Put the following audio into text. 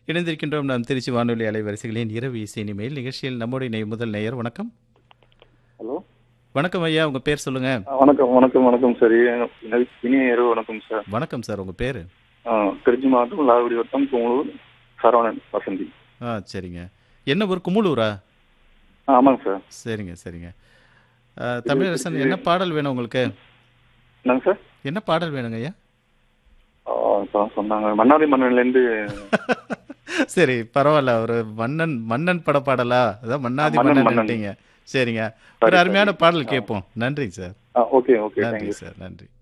இணைந்திருக்கின்றோம் நாம் திருச்சி வானொலி அலைவரிசைகளின் இரவு இசை இனிமேல் நிகழ்ச்சியில் நம்முடைய நெய் முதல் நேயர் வணக்கம் ஹலோ வணக்கம் ஐயா உங்க பேர் சொல்லுங்க ஆ, வணக்கம் வணக்கம் வணக்கம் சார் இனி- இனிய இரவு வணக்கம் சார் வணக்கம் சார் உங்க பேரு ஆ, திருச்சி மாவட்டம் லாகுடி வட்டம் குங்களூர் சரவணன் வசந்தி ஆ சரிங்க என்ன ஊர் குமுளூரா ஆ, ஆமாங்க சார் சரிங்க சரிங்க ஆ, தமிழரசன் என்ன பாடல் வேணும் உங்களுக்கு என்னங்க சார் என்ன பாடல் வேணுங்க ஐயா ஆ, இப்போ சொன்னாங்க மன்னாரி மன்னன்லேருந்து சரி பரவாயில்ல ஒரு மன்னன் மன்னன் பட பாடலா அதான் மன்னாதி மன்னன், மன்னன் மன்னன். நினைட்டீங்க சரிங்க சரி, ஒரு அருமையான சரி. பாடல் கேட்போம் நன்றிங்க சார் ஓகே ஓகே நன்றி தேங்க்யூ சார் நன்றி